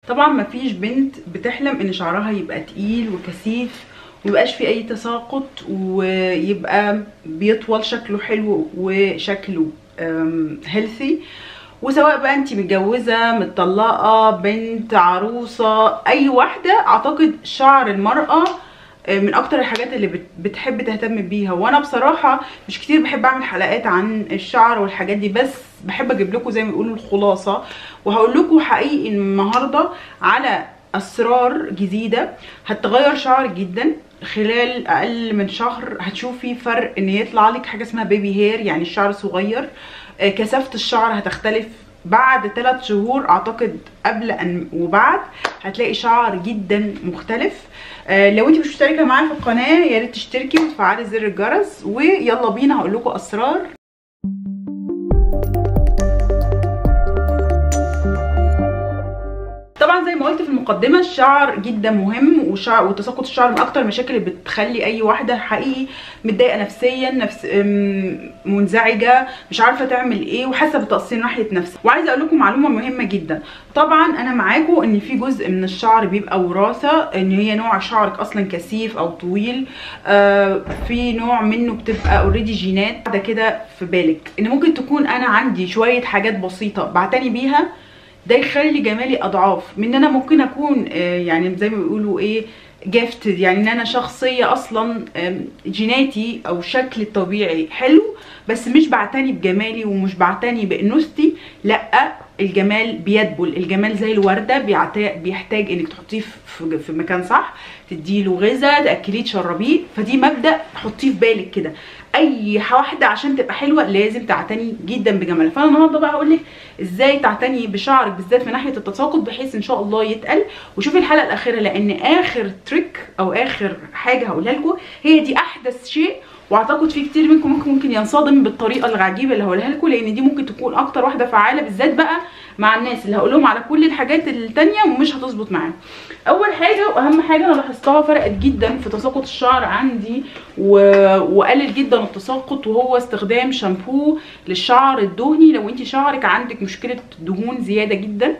طبعا مفيش بنت بتحلم ان شعرها يبقى تقيل وكثيف وميبقاش فيه اي تساقط ويبقى بيطول شكله حلو وشكله هيلثي وسواء بقى انت متجوزه متطلقه بنت عروسه اي واحده اعتقد شعر المراه من اكتر الحاجات اللي بت- بتحب تهتم بيها وانا بصراحه مش كتير بحب اعمل حلقات عن الشعر والحاجات دي بس بحب اجيب لكم زي ما بيقولوا الخلاصه وهقول لكم حقيقي النهارده على اسرار جديده هتغير شعرك جدا خلال اقل من شهر هتشوفي فرق ان يطلع لك حاجه اسمها بيبي هير يعني الشعر صغير آه، كثافه الشعر هتختلف بعد ثلاث شهور اعتقد قبل ان وبعد هتلاقي شعر جدا مختلف آه، لو انت مش مشتركه معايا في القناه يا ريت تشتركي وتفعلي زر الجرس ويلا بينا هقول لكم اسرار طبعا زي ما قلت في المقدمه الشعر جدا مهم وشعر وتساقط الشعر من اكتر المشاكل اللي بتخلي اي واحده حقيقي متضايقه نفسيا نفس أم، منزعجه مش عارفه تعمل ايه وحاسه بتقصير ناحيه نفسها وعايزه اقول لكم معلومه مهمه جدا طبعا انا معاكم ان في جزء من الشعر بيبقى وراثه ان هي نوع شعرك اصلا كثيف او طويل آه في نوع منه بتبقى اوريدي جينات ده كده في بالك ان ممكن تكون انا عندي شويه حاجات بسيطه بعتني بيها ده يخلي جمالي اضعاف من ان انا ممكن اكون آه، يعني زي ما بيقولوا ايه جافتد يعني ان انا شخصيه اصلا آم، جيناتي او شكلي الطبيعي حلو بس مش بعتني بجمالي ومش بعتني بانوثتي لا الجمال بيدبل الجمال زي الورده بيعت- بيحتاج انك تحطيه في في مكان صح تديله غذاء تاكليه تشربيه فدي مبدا حطيه في بالك كده اي واحده عشان تبقى حلوه لازم تعتني جدا بجمالها فانا النهارده بقى هقول لك ازاي تعتني بشعرك بالذات من ناحيه التساقط بحيث ان شاء الله يتقل وشوفي الحلقه الاخيره لان اخر تريك او اخر حاجه هقولها لكم هي دي احدث شيء واعتقد في كتير منكم ممكن ممكن ينصدم بالطريقه العجيبه اللي هقولها لكم لان دي ممكن تكون اكتر واحده فعاله بالذات بقى مع الناس اللي هقول لهم على كل الحاجات التانية ومش هتظبط معاهم اول حاجه واهم حاجه انا لاحظتها فرقت جدا في تساقط الشعر عندي و... وقلل جدا التساقط وهو استخدام شامبو للشعر الدهني لو انت شعرك عندك مشكله دهون زياده جدا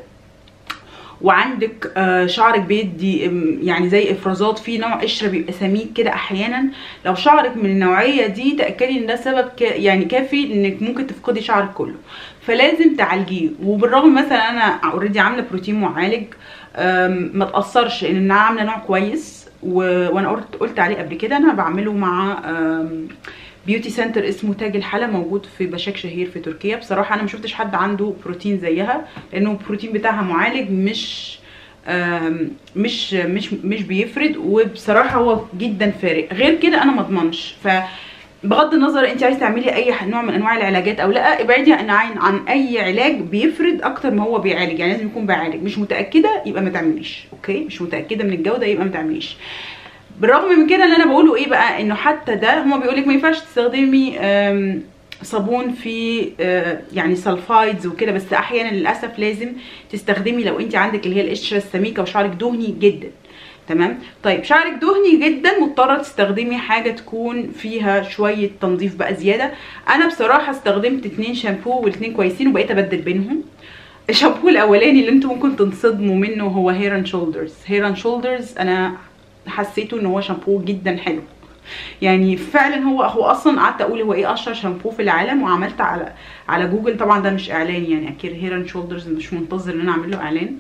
وعندك آه، شعرك بيدي أم، يعني زي افرازات في نوع قشره بيبقى سميك كده احيانا لو شعرك من النوعيه دي تاكدي ان ده سبب ك... يعني كافي انك ممكن تفقدي شعرك كله فلازم تعالجيه وبالرغم مثلا انا اوريدي عامله بروتين معالج أم، ما تاثرش ان انا عامله نوع كويس و... وانا قلت قلت عليه قبل كده انا بعمله مع أم، بيوتي سنتر اسمه تاج الحلا موجود في بشاك شهير في تركيا بصراحه انا ما شفتش حد عنده بروتين زيها لانه البروتين بتاعها معالج مش آم، مش مش مش بيفرد وبصراحه هو جدا فارق غير كده انا ما اضمنش ف بغض النظر انت عايز تعملي اي ح- نوع من انواع العلاجات او لا ابعدي عن عن عن اي علاج بيفرد اكتر ما هو بيعالج يعني لازم يكون بيعالج مش متاكده يبقى ما تعمليش اوكي مش متاكده من الجوده يبقى ما تعمليش بالرغم من كده اللي انا بقوله ايه بقى انه حتى ده هما بيقولك ما ينفعش تستخدمي آم، صابون في آه، يعني سلفايدز وكده بس احيانا للاسف لازم تستخدمي لو انت عندك اللي هي القشره السميكه وشعرك دهني جدا تمام طيب شعرك دهني جدا مضطره تستخدمي حاجه تكون فيها شويه تنظيف بقى زياده انا بصراحه استخدمت اتنين شامبو والاتنين كويسين وبقيت ابدل بينهم الشامبو الاولاني اللي انتم ممكن تنصدموا منه هو هير اند شولدرز هير اند شولدرز انا حسيته ان هو شامبو جدا حلو يعني فعلا هو هو اصلا قعدت اقول هو ايه اشهر شامبو في العالم وعملت على على جوجل طبعا ده مش اعلان يعني اكيد هير اند شولدرز مش منتظر ان انا اعمل له اعلان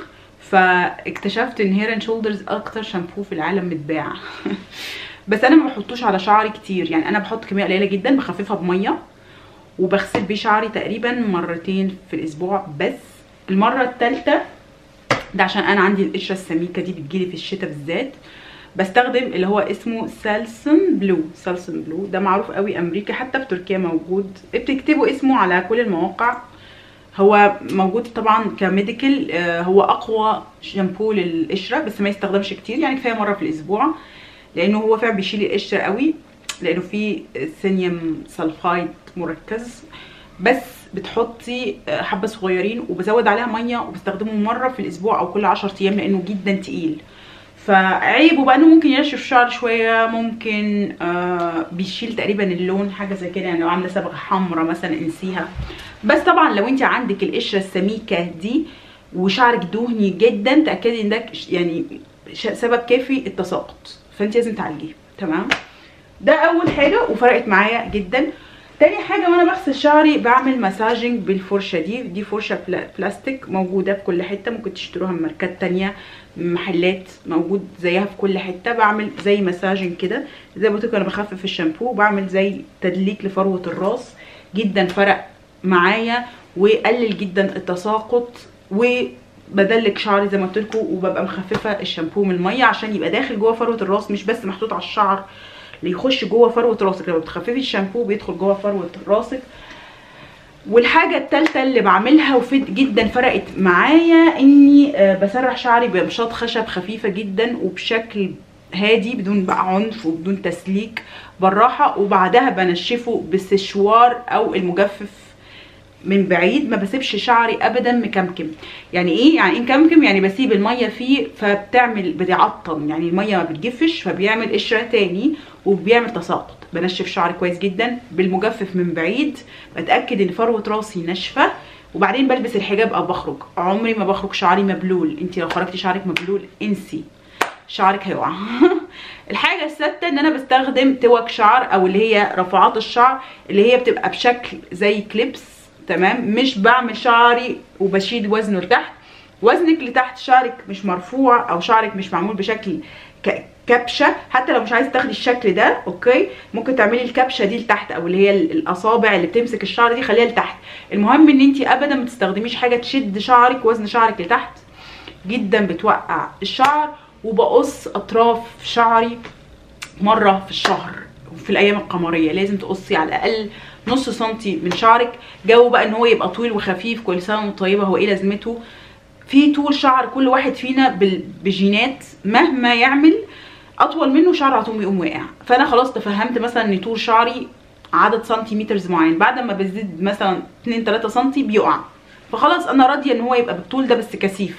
فاكتشفت ان هير اند شولدرز اكتر شامبو في العالم متباع بس انا ما بحطوش على شعري كتير يعني انا بحط كميه قليله جدا بخففها بميه وبغسل بيه شعري تقريبا مرتين في الاسبوع بس المره الثالثه ده عشان انا عندي القشره السميكه دي بتجيلي في الشتاء بالذات بستخدم اللي هو اسمه سالسون بلو سالسون بلو ده معروف قوي امريكا حتى في تركيا موجود بتكتبوا اسمه على كل المواقع هو موجود طبعا كميديكال آه، هو اقوى شامبو للقشره بس ما يستخدمش كتير يعني كفايه مره في الاسبوع لانه هو فعلا بيشيل القشره قوي لانه فيه سينيوم سلفايد مركز بس بتحطي آه، حبه صغيرين وبزود عليها ميه وبستخدمه مره في الاسبوع او كل 10 ايام لانه جدا تقيل فعيبه بقى انه ممكن ينشف الشعر شويه ممكن آه بيشيل تقريبا اللون حاجه زي كده يعني لو عامله صبغه حمراء مثلا انسيها بس طبعا لو انت عندك القشره السميكه دي وشعرك دهني جدا تاكدي ان ده يعني سبب كافي التساقط فانت لازم تعالجيه تمام ده اول حاجه وفرقت معايا جدا تاني حاجة وانا بغسل شعري بعمل مساجنج بالفرشة دي دي فرشة بلاستيك موجودة في كل حتة ممكن تشتروها من ماركات تانية محلات موجود زيها في كل حتة بعمل زي مساجنج كده زي ما قلت انا بخفف الشامبو بعمل زي تدليك لفروة الراس جدا فرق معايا وقلل جدا التساقط وبدلك شعري زي ما قلت لكم وببقى مخففه الشامبو من الميه عشان يبقى داخل جوه فروه الراس مش بس محطوط على الشعر اللي يخش جوه فروه راسك لما بتخففي الشامبو بيدخل جوه فروه راسك والحاجة التالتة اللي بعملها وفيد جدا فرقت معايا اني بسرح شعري بمشاط خشب خفيفة جدا وبشكل هادي بدون بقى عنف وبدون تسليك بالراحة وبعدها بنشفه بالسشوار او المجفف من بعيد ما بسيبش شعري ابدا مكمكم يعني ايه يعني ايه مكمكم يعني بسيب الميه فيه فبتعمل بتعطن يعني الميه ما بتجفش فبيعمل قشره تاني وبيعمل تساقط بنشف شعري كويس جدا بالمجفف من بعيد بتاكد ان فروه راسي ناشفه وبعدين بلبس الحجاب او بخرج عمري ما بخرج شعري مبلول انت لو خرجتي شعرك مبلول انسي شعرك هيقع الحاجه السادسه ان انا بستخدم توك شعر او اللي هي رفعات الشعر اللي هي بتبقى بشكل زي كليبس تمام مش بعمل شعري وبشيل وزنه لتحت وزنك لتحت شعرك مش مرفوع او شعرك مش معمول بشكل كبشه حتى لو مش عايزه تاخدي الشكل ده اوكي ممكن تعملي الكبشه دي لتحت او اللي هي الاصابع اللي بتمسك الشعر دي خليها لتحت المهم ان انت ابدا ما تستخدميش حاجه تشد شعرك وزن شعرك لتحت جدا بتوقع الشعر وبقص اطراف شعري مره في الشهر في الايام القمريه لازم تقصي على الاقل نص سنتي من شعرك جو بقى ان هو يبقى طويل وخفيف كل سنه وانت طيبه هو ايه لازمته في طول شعر كل واحد فينا بجينات مهما يعمل اطول منه شعر على طول يقوم واقع فانا خلاص تفهمت مثلا ان طول شعري عدد سنتيمترز معين بعد ما بزيد مثلا 2 3 سنتي بيقع فخلاص انا راضيه ان هو يبقى بالطول ده بس كثيف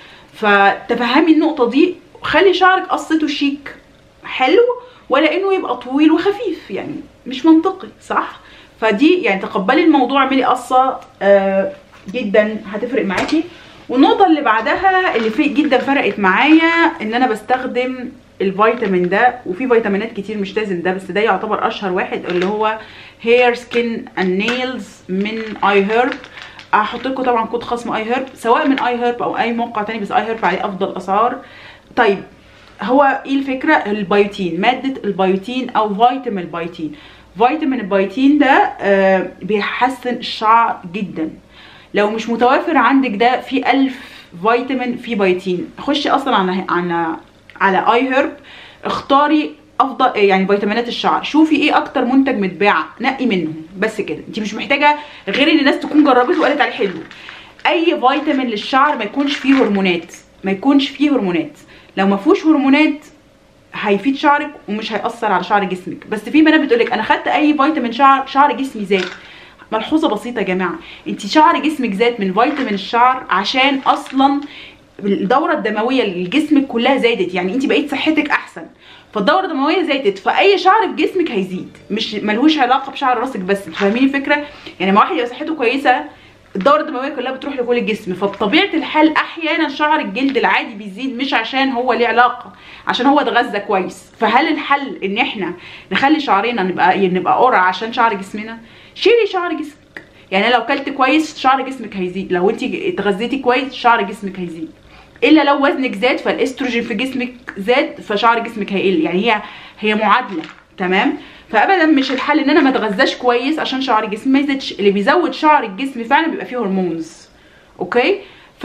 فتفهمي النقطه دي خلي شعرك قصته شيك حلو ولا انه يبقى طويل وخفيف يعني مش منطقي صح فدي يعني تقبلي الموضوع اعملي قصه آه جدا هتفرق معاكي والنقطه اللي بعدها اللي في جدا فرقت معايا ان انا بستخدم الفيتامين ده وفي فيتامينات كتير مش لازم ده بس ده يعتبر اشهر واحد اللي هو هير سكين اند نيلز من اي هيرب هحط لكم طبعا كود خصم اي هيرب سواء من اي هيرب او اي موقع تاني بس اي هيرب عليه افضل اسعار طيب هو ايه الفكره البيوتين ماده البيوتين او فيتامين البيوتين فيتامين البيوتين ده آه بيحسن الشعر جدا لو مش متوافر عندك ده في ألف فيتامين في بيوتين خشي اصلا على على على اي هيرب اختاري افضل يعني فيتامينات الشعر شوفي ايه اكتر منتج متباع نقي منهم بس كده انت مش محتاجه غير ان الناس تكون جربته وقالت عليه حلو اي فيتامين للشعر ما يكونش فيه هرمونات ما يكونش فيه هرمونات لو ما فيهوش هرمونات هيفيد شعرك ومش هيأثر على شعر جسمك بس في بنات بتقولك انا خدت اي فيتامين شعر شعر جسمي زاد ملحوظه بسيطه يا جماعه انت شعر جسمك زاد من فيتامين الشعر عشان اصلا الدوره الدمويه لجسمك كلها زادت يعني انت بقيت صحتك احسن فالدوره الدمويه زادت فاي شعر في جسمك هيزيد مش ملهوش علاقه بشعر راسك بس فاهمين الفكره يعني ما واحد يبقى صحته كويسه الدوره الدمويه كلها بتروح لكل الجسم فبطبيعه الحال احيانا شعر الجلد العادي بيزيد مش عشان هو ليه علاقه عشان هو اتغذى كويس فهل الحل ان احنا نخلي شعرنا نبقى نبقى قرع عشان شعر جسمنا شيلي شعر جسمك يعني لو كلت كويس شعر جسمك هيزيد لو انت اتغذيتي كويس شعر جسمك هيزيد الا لو وزنك زاد فالاستروجين في جسمك زاد فشعر جسمك هيقل يعني هي هي معادله تمام فابدا مش الحل ان انا ما اتغذاش كويس عشان شعر جسمي ما يزيدش اللي بيزود شعر الجسم فعلا بيبقى فيه هرمونز اوكي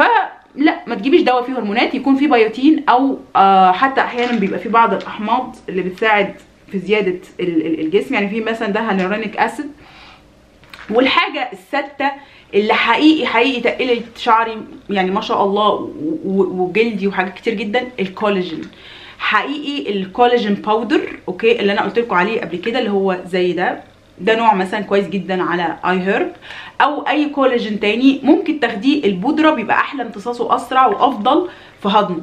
فلا ما تجيبيش دواء فيه هرمونات يكون فيه بيوتين او آه حتى احيانا بيبقى فيه بعض الاحماض اللي بتساعد في زياده الجسم يعني في مثلا ده هالورونيك اسيد والحاجه السادسه اللي حقيقي حقيقي تقلت شعري يعني ما شاء الله وجلدي وحاجات كتير جدا الكولاجين حقيقي الكولاجين باودر اوكي اللي انا قلت لكم عليه قبل كده اللي هو زي ده ده نوع مثلا كويس جدا على اي هيرب او اي كولاجين تاني ممكن تاخديه البودره بيبقى احلى امتصاصه اسرع وافضل في هضمه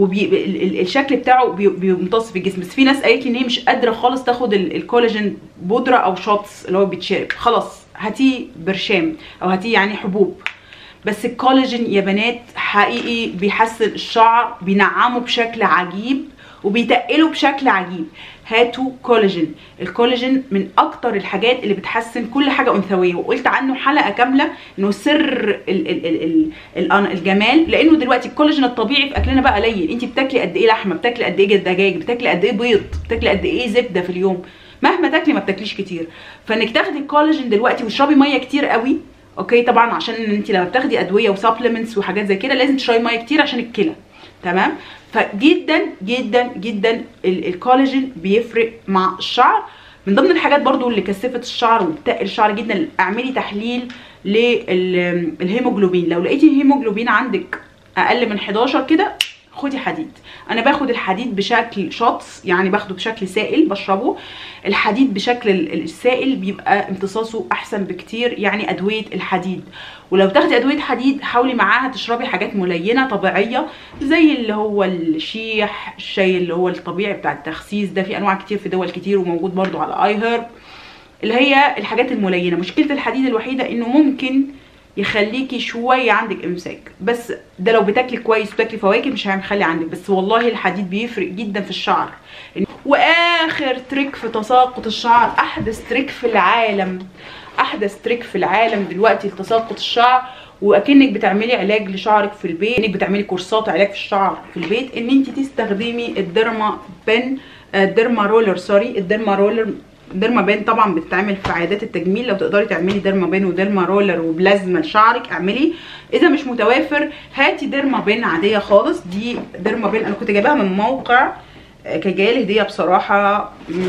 والشكل بتاعه بيمتص في الجسم بس في ناس قالت لي ان هي مش قادره خالص تاخد الكولاجين بودره او شوتس اللي هو بيتشرب خلاص هاتيه برشام او هاتيه يعني حبوب بس الكولاجين يا بنات حقيقي بيحسن الشعر بينعمه بشكل عجيب وبيتقله بشكل عجيب هاتوا كولاجين الكولاجين من اكتر الحاجات اللي بتحسن كل حاجه انثويه وقلت عنه حلقه كامله انه سر ال ال ال ال ال الجمال لانه دلوقتي الكولاجين الطبيعي في اكلنا بقى قليل انت بتاكلي قد ايه لحمه بتاكلي قد ايه دجاج بتاكلي قد ايه بيض بتاكلي قد ايه زبده في اليوم مهما تاكلي ما بتاكليش كتير فانك تاخدي الكولاجين دلوقتي وتشربي ميه كتير قوي اوكي طبعا عشان انت لما بتاخدي ادويه وسبلمنتس وحاجات زي كده لازم تشربي ميه كتير عشان الكلى تمام فجدا جدا جدا الكولاجين بيفرق مع الشعر من ضمن الحاجات برضو اللي كثفت الشعر وبتقل الشعر جدا اعملي تحليل للهيموجلوبين لو لقيتي الهيموجلوبين عندك اقل من 11 كده خدي حديد انا باخد الحديد بشكل شوتس يعني باخده بشكل سائل بشربه الحديد بشكل السائل بيبقى امتصاصه احسن بكتير يعني ادويه الحديد ولو تاخدي ادويه حديد حاولي معاها تشربي حاجات ملينه طبيعيه زي اللي هو الشيح الشاي اللي هو الطبيعي بتاع التخسيس ده في انواع كتير في دول كتير وموجود برده على اي هيرب اللي هي الحاجات الملينه مشكله الحديد الوحيده انه ممكن يخليكي شويه عندك امساك بس ده لو بتاكلي كويس وتاكلي فواكه مش هيخلي عندك بس والله الحديد بيفرق جدا في الشعر واخر تريك في تساقط الشعر احدث تريك في العالم احدث تريك في العالم دلوقتي لتساقط الشعر واكنك بتعملي علاج لشعرك في البيت انك بتعملي كورسات علاج في الشعر في البيت ان انت تستخدمي الديرما بن الديرما رولر سوري الديرما رولر ديرما بان طبعا بتتعمل في عيادات التجميل لو تقدري تعملي ديرما بان وديرما رولر وبلازما لشعرك اعملي اذا مش متوافر هاتي ديرما بان عاديه خالص دي ديرما بان انا كنت جايباها من موقع كان جايه لي هديه بصراحه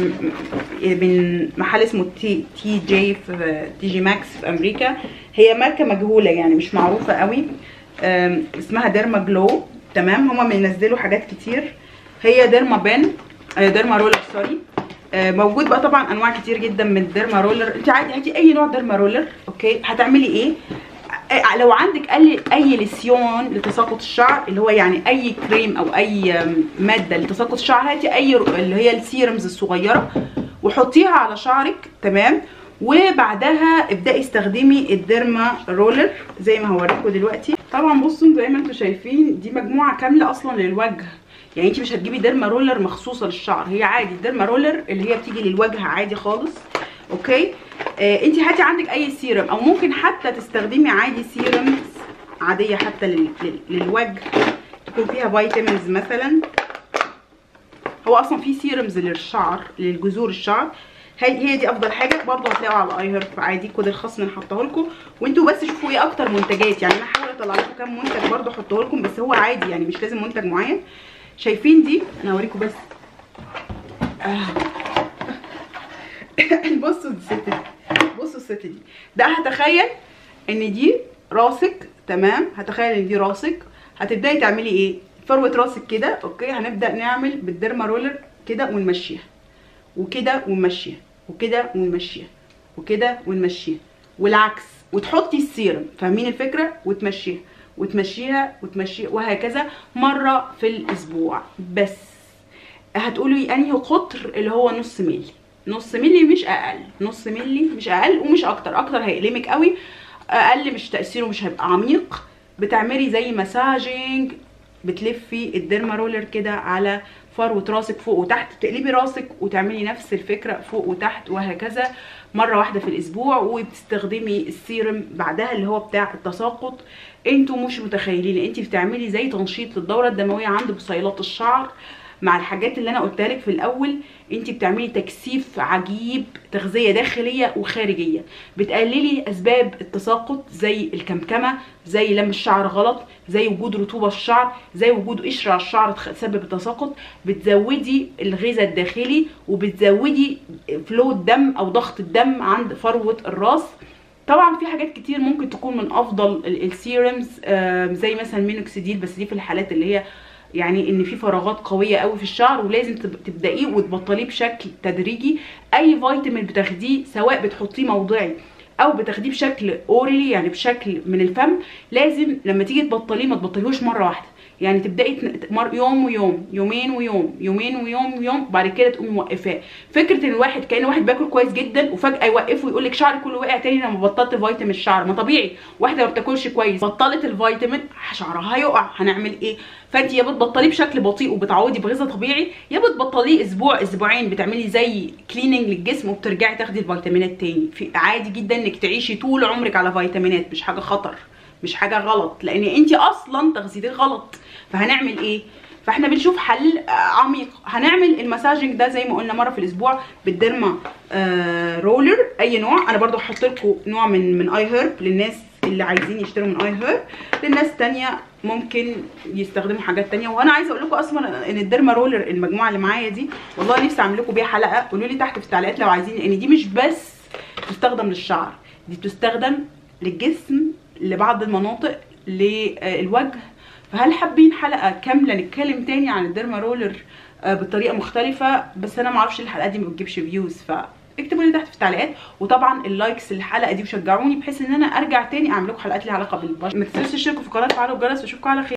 من محل اسمه تي, تي جي في تي جي ماكس في امريكا هي ماركه مجهوله يعني مش معروفه قوي اسمها ديرما جلو تمام هما بينزلوا حاجات كتير هي ديرما بان ديرما رولر سوري موجود بقى طبعا انواع كتير جدا من الديرما رولر انت عادي هاتي اي نوع ديرما رولر اوكي هتعملي ايه لو عندك اي اي لسيون لتساقط الشعر اللي هو يعني اي كريم او اي ماده لتساقط الشعر هاتي اي اللي هي السيرمز الصغيره وحطيها على شعرك تمام وبعدها ابداي استخدمي الديرما رولر زي ما هوريكم دلوقتي طبعا بصوا زي ما انتم شايفين دي مجموعه كامله اصلا للوجه يعني انت مش هتجيبي ديرما رولر مخصوصه للشعر هي عادي الديرما رولر اللي هي بتيجي للوجه عادي خالص اوكي آه انت هاتي عندك اي سيرم او ممكن حتى تستخدمي عادي سيرم عاديه حتى لل... لل... للوجه تكون فيها فيتامينز مثلا هو اصلا في سيرمز للشعر للجذور الشعر هي هي دي افضل حاجه برضه هتلاقوها على اي هيرب عادي كود الخصم انا حاطاه لكم وانتوا بس شوفوا ايه اكتر منتجات يعني انا هحاول اطلع لكم كام منتج برضه احطه لكم بس هو عادي يعني مش لازم منتج معين شايفين دي انا هوريكم بس آه. بصوا الست دي بصوا الست دي ده هتخيل ان دي راسك تمام هتخيل ان دي راسك هتبداي تعملي ايه فروه راسك كده اوكي هنبدا نعمل بالديرما رولر كده ونمشيها وكده ونمشيها وكده ونمشيها وكده ونمشيها والعكس وتحطي السيرم فاهمين الفكره وتمشيها وتمشيها وتمشيها وهكذا مره في الاسبوع بس هتقولي انهي قطر اللي هو نص ملي نص ملي مش اقل نص ملي مش اقل ومش اكتر اكتر هيألمك قوي اقل مش تاثيره مش هيبقى عميق بتعملي زي مساجنج بتلفي الديرما رولر كده على فروه راسك فوق وتحت تقلبي راسك وتعملي نفس الفكره فوق وتحت وهكذا مره واحده في الاسبوع وبتستخدمي السيرم بعدها اللي هو بتاع التساقط انتوا مش متخيلين انت بتعملي زي تنشيط للدوره الدمويه عند بصيلات الشعر مع الحاجات اللي انا قلتها لك في الاول انت بتعملي تكثيف عجيب تغذيه داخليه وخارجيه بتقللي اسباب التساقط زي الكمكمه زي لم الشعر غلط زي وجود رطوبه في الشعر زي وجود قشره على الشعر تسبب التساقط بتزودي الغذاء الداخلي وبتزودي فلو الدم او ضغط الدم عند فروه الراس طبعا في حاجات كتير ممكن تكون من افضل السيرمز زي مثلا مينوكسيديل بس دي في الحالات اللي هي يعني ان في فراغات قويه قوي في الشعر ولازم تبدايه وتبطليه بشكل تدريجي اي فيتامين بتاخديه سواء بتحطيه موضعي او بتاخديه بشكل اورالي يعني بشكل من الفم لازم لما تيجي تبطليه ما تبطليهوش مره واحده يعني تبداي تن- مر- يوم ويوم يومين ويوم يومين ويوم ويوم بعد كده تقومي موقفاه فكره ان الواحد كان واحد بياكل كويس جدا وفجاه يوقفه ويقول لك شعري كله وقع تاني لما بطلت فيتامين الشعر ما طبيعي واحده ما بتاكلش كويس بطلت الفيتامين شعرها هيقع هنعمل ايه فانت يا بتبطليه بشكل بطيء وبتعودي بغذاء طبيعي يا بتبطليه اسبوع اسبوعين بتعملي زي كليننج للجسم وبترجعي تاخدي الفيتامينات تاني في عادي جدا انك تعيشي طول عمرك على فيتامينات مش حاجه خطر مش حاجه غلط لان انت اصلا تغذيتك غلط فهنعمل ايه فاحنا بنشوف حل آه، عميق هنعمل المساجنج ده زي ما قلنا مره في الاسبوع بالديرما آه رولر اي نوع انا برضو هحط لكم نوع من من اي هيرب للناس اللي عايزين يشتروا من اي هيرب للناس تانية ممكن يستخدموا حاجات تانية وانا عايزه اقول لكم اصلا ان الديرما رولر المجموعه اللي معايا دي والله نفسي اعمل لكم بيها حلقه قولوا لي تحت في التعليقات لو عايزين لان دي مش بس تستخدم للشعر دي بتستخدم للجسم لبعض المناطق للوجه فهل حابين حلقه كامله نتكلم تاني عن الديرما رولر آه، بطريقه مختلفه بس انا معرفش ليه الحلقات دي ما بتجيبش فيوز ف اكتبوا لي تحت في التعليقات وطبعا اللايكس للحلقه دي وشجعوني بحيث ان انا ارجع تاني اعمل لكم حلقات ليها علاقه بالبشره ما تنسوش تشتركوا في القناه وتفعلوا الجرس واشوفكم على خير